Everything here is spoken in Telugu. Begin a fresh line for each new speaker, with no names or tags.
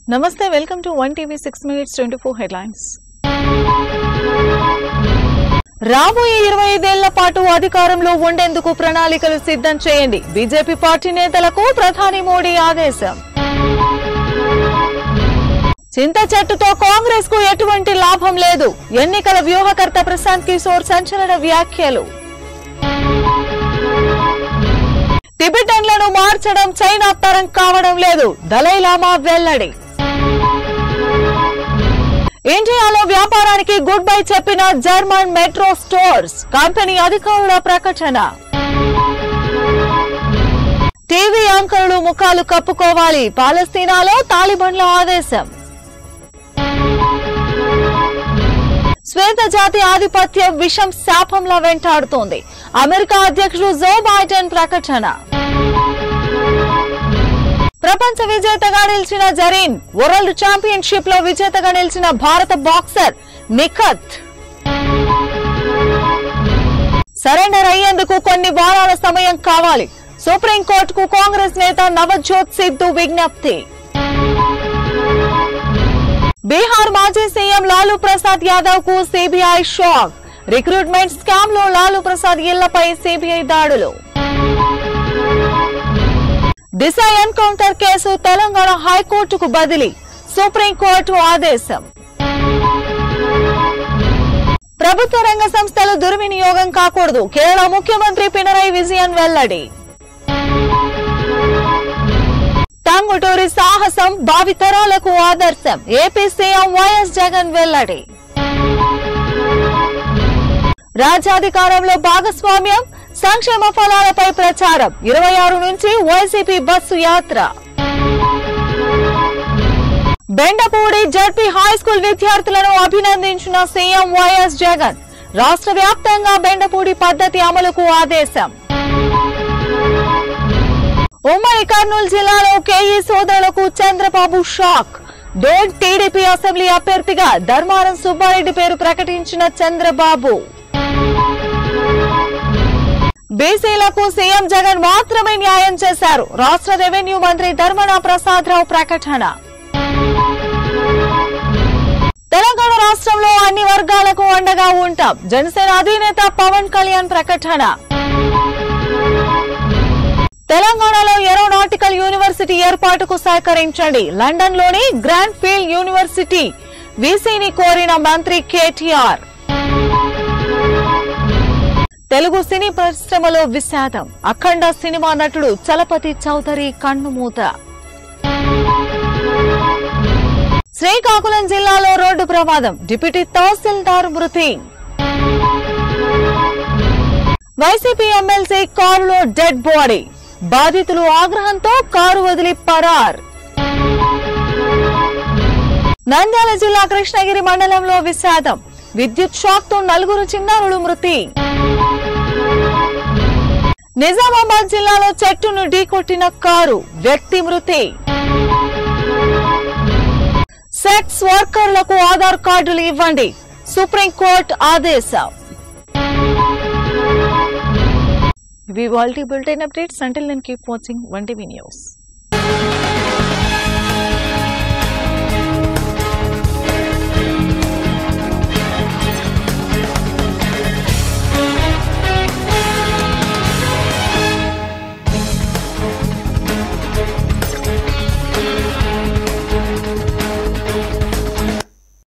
నమస్తే welcome to one TV six minutes twenty four headlines రాబోయే ఇరవై ఐదేళ్ల పాటు అధికారంలో ఉండేందుకు ప్రణాళికలు సిద్ధం చేయండి బీజేపీ పార్టీ నేతలకు ప్రధాని మోడీ ఆదేశం చింత చెట్టుతో కాంగ్రెస్ కు ఎటువంటి లాభం లేదు ఎన్నికల వ్యూహకర్త ప్రశాంత్ కిషోర్ సంచలన వ్యాఖ్యలు టిబెటన్లను మార్చడం చైనా తరం కావడం లేదు దలైలామా వెల్లడి ఇండియాలో వ్యాపారానికి గుడ్ బై చెప్పిన జర్మన్ మెట్రో స్టోర్స్ కంపెనీ అధికారుల ప్రకటన టీవీ యాంకర్లు ముఖాలు కప్పుకోవాలి పాలస్తీనాలో తాలిబన్ల ఆదేశం శ్వేత జాతి ఆధిపత్యం విషం శాపంలా వెంటాడుతోంది అమెరికా అధ్యక్షుడు జో బైడెన్ ప్రకటన ప్రపంచ విజేతగా నిలిచిన జరీన్ వరల్డ్ ఛాంపియన్షిప్ లో విజేతగా నిలిచిన భారత బాక్సర్ నిఖత్ సరెండర్ అయ్యేందుకు కొన్ని వారాల సమయం కావాలి సుప్రీంకోర్టుకు కాంగ్రెస్ నేత నవజ్యోత్ సిద్ధు విజ్ఞప్తి బీహార్ మాజీ సీఎం లాలూ ప్రసాద్ యాదవ్ కు సిబిఐ షాక్ రిక్రూట్మెంట్ స్కామ్ లో లాలూ ప్రసాద్ ఇళ్లపై సిబిఐ దాడులు దిశ ఎన్కౌంటర్ కేసు తెలంగాణ హైకోర్టుకు బదిలీ సుప్రీంకోర్టు ఆదేశం ప్రభుత్వ రంగ సంస్థలు దుర్వినియోగం కాకూడదు కేరళ ముఖ్యమంత్రి పినరై విజయన్ వెల్లడి టంగుటూరి సాహసం భావితరాలకు ఆదర్శం ఏపీ సీఎం వైఎస్ జగన్ వెల్లడి రాజ్యాధికారంలో భాగస్వామ్యం సంక్షేమ ఫలాలపై ప్రచారం ఇరవై ఆరు నుంచి వైసీపీ బస్సు యాత్ర బెండపూడి జడ్పీ హై స్కూల్ విద్యార్థులను అభినందించిన సీఎం వైఎస్ జగన్ రాష్ట్ర వ్యాప్తంగా బెండపూడి పద్ధతి అమలుకు ఆదేశం ఉమ్మడి కర్నూలు జిల్లాలో కేఈ సోదరులకు Chandrababu shock Dhone TDP assembly అభ్యర్థిగా ధర్మారం సుబ్బారెడ్డి పేరు ప్రకటించిన చంద్రబాబు బీసీలకు సీఎం జగన్ మాత్రమే న్యాయం చేశారు రాష్ట్ర రెవెన్యూ మంత్రి ధర్మన ప్రసాద్ రావు ప్రకటన తెలంగాణ రాష్ట్రంలో అన్ని వర్గాలకు అండగా ఉంటాం జనసేన అధినేత పవన్ కళ్యాణ్ ప్రకటన తెలంగాణలో ఏరోనాటికల్ యూనివర్సిటీ ఏర్పాటుకు సహకరించండి లండన్ లోని గ్రాండ్ ఫీల్డ్ యూనివర్సిటీ వీసీని కోరిన మంత్రి కేటీఆర్ తెలుగు సినీ పరిశ్రమలో విషాదం అఖండ సినిమా నటుడు చలపతి చౌదరి కన్నుమూత శ్రీకాకుళం జిల్లాలో రోడ్డు ప్రమాదం డిప్యూటీ తహసీల్దార్ మృతి వైసీపీ ఎమ్మెల్సీ కారులో డెడ్ బాడీ బాధితులు ఆగ్రహంతో కారు వదిలి పరార్ నంద్యాల జిల్లా కృష్ణగిరి మండలంలో విషాదం విద్యుత్ షాక్ తో నలుగురు చిన్నారులు మృతి నిజామాబాద్ జిల్లాలో చెట్టును ఢీకొట్టిన కారు వ్యక్తి మృతి సెక్స్ వర్కర్లకు ఆధార్ కార్డులు ఇవ్వండి సుప్రీంకోర్టు ఆదేశం ఇవి వాల్టీ బులెటిన్ అప్డేట్స్ అంటిల్ నేను keep watching one TV news